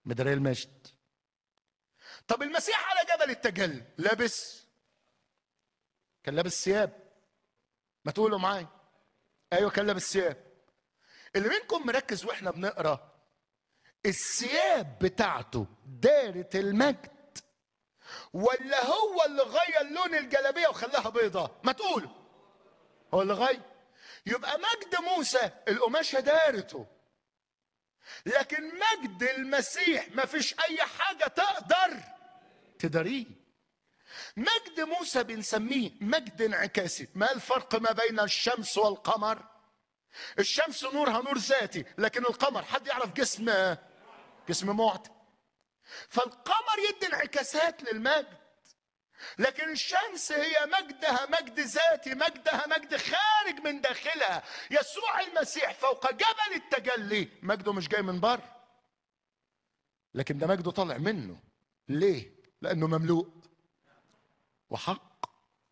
مدري المجد طب المسيح على جبل التجلي لابس كان لابس ثياب ما تقولوا معايا ايوه كان لابس ثياب اللي منكم مركز واحنا بنقرا الثياب بتاعته دارت المجد ولا هو اللي غير لون الجلابيه وخلاها بيضة ما تقولوا هو اللي غير يبقى مجد موسى القماشه دارته لكن مجد المسيح ما فيش اي حاجه تقدر تداريه مجد موسى بنسميه مجد انعكاسي ما الفرق ما بين الشمس والقمر الشمس نورها نور ذاتي لكن القمر حد يعرف جسم جسم معتم فالقمر يدي انعكاسات للمجد لكن الشمس هي مجدها مجد ذاتي مجدها مجد خارج من داخلها يسوع المسيح فوق جبل التجلي مجده مش جاي من بره لكن ده مجده طالع منه ليه لانه مملوء وحق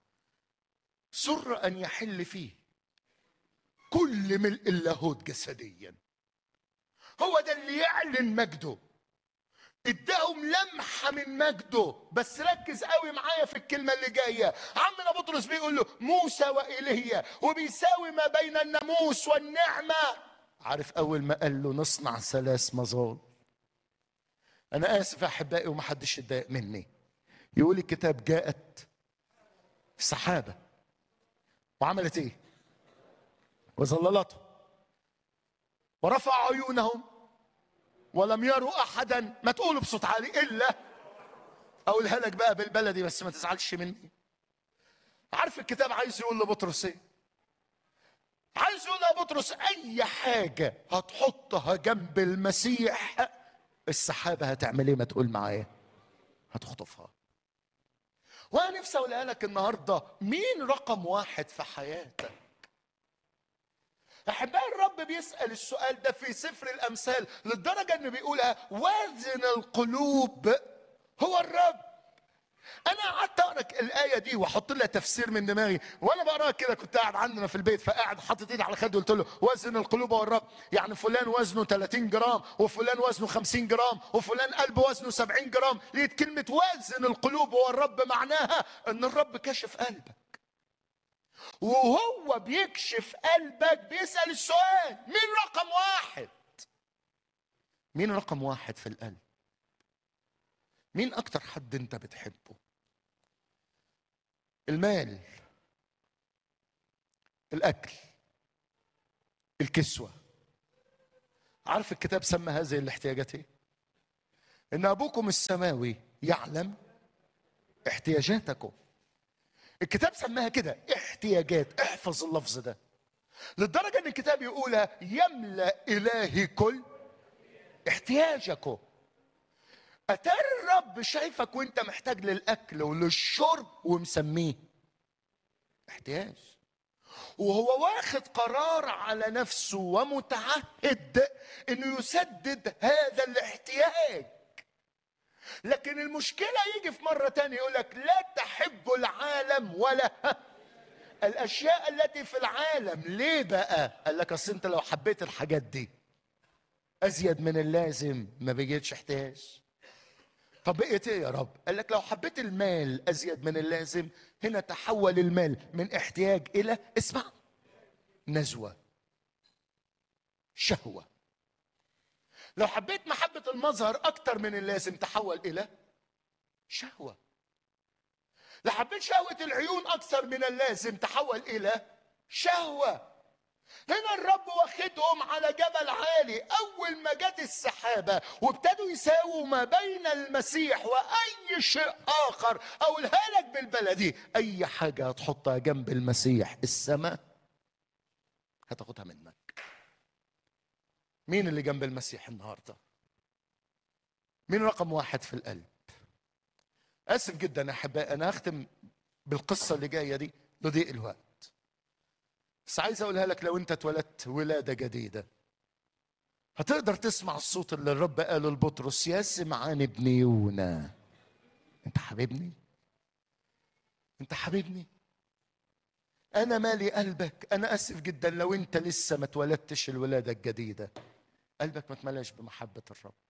سر ان يحل فيه كل ملء اللاهوت جسديا هو ده اللي يعلن مجده اداهم لمحة من مجده بس ركز قوي معايا في الكلمة اللي جاية عمنا بطرس بيقول له موسى وإيليا وبيساوي ما بين الناموس والنعمة عارف أول ما قال له نصنع ثلاث مظال أنا آسف يا أحبائي ومحدش يتضايق مني يقول الكتاب جاءت في سحابة وعملت إيه؟ وظللته ورفع عيونهم ولم يروا احدا ما تقولوا بصوت عالي الا اقولها لك بقى بالبلدي بس ما تزعلش مني عارف الكتاب عايز يقول لبطرس ايه عايز يقول لبطرس اي حاجه هتحطها جنب المسيح السحابه هتعمل ايه ما تقول معايا هتخطفها وانا نفسي اقولها لك النهارده مين رقم واحد في حياتك احبائي الرب بيسال السؤال ده في سفر الامثال للدرجه انه بيقولها وازن القلوب هو الرب انا قعدت اقرا الايه دي واحط لها تفسير من دماغي وانا بقراها كده كنت قاعد عندنا في البيت فقاعد حاطط ايدي على خدي قلت له وزن القلوب هو الرب يعني فلان وزنه 30 جرام وفلان وزنه 50 جرام وفلان قلب وزنه 70 جرام لقيت كلمه وزن القلوب هو الرب معناها ان الرب كشف قلبك وهو بيكشف قلبك بيسأل السؤال مين رقم واحد مين رقم واحد في القلب مين أكتر حد أنت بتحبه المال الأكل الكسوة عارف الكتاب سمى هذه الاحتياجات ايه ان ابوكم السماوي يعلم احتياجاتكم الكتاب سماها كده احتياجات احفظ اللفظ ده للدرجة ان الكتاب يقولها يملأ إلهي كل احتياجكم أتاري الرب شايفك وانت محتاج للأكل وللشرب ومسميه احتياج وهو واخد قرار على نفسه ومتعهد انه يسدد هذا الاحتياج لكن المشكلة يجي في مرة تانية يقول لك لا تحب العالم ولا الأشياء التي في العالم ليه بقى؟ قال لك أصل أنت لو حبيت الحاجات دي أزيد من اللازم ما بيجيتش احتياج طب بقيت ايه يا رب؟ قال لك لو حبيت المال ازيد من اللازم هنا تحول المال من احتياج الى اسمع نزوه شهوه لو حبيت محبه المظهر اكتر من اللازم تحول الى شهوه لو حبيت شهوه العيون اكثر من اللازم تحول الى شهوه هنا الرب واخدهم على جبل عالي اول ما جت السحابه وابتدوا يساووا ما بين المسيح واي شيء اخر اقولها لك بالبلدي اي حاجه هتحطها جنب المسيح السماء هتاخدها منك مين اللي جنب المسيح النهارده مين رقم واحد في القلب اسف جدا يا احبائي انا هختم بالقصه اللي جايه دي لضيق الوقت بس عايز اقولها لك لو انت اتولدت ولاده جديده هتقدر تسمع الصوت اللي الرب قاله لبطرس يا سمعان ابن يونا انت حبيبني انت حبيبني انا مالي قلبك انا اسف جدا لو انت لسه ما اتولدتش الولاده الجديده قلبك ما اتملاش بمحبه الرب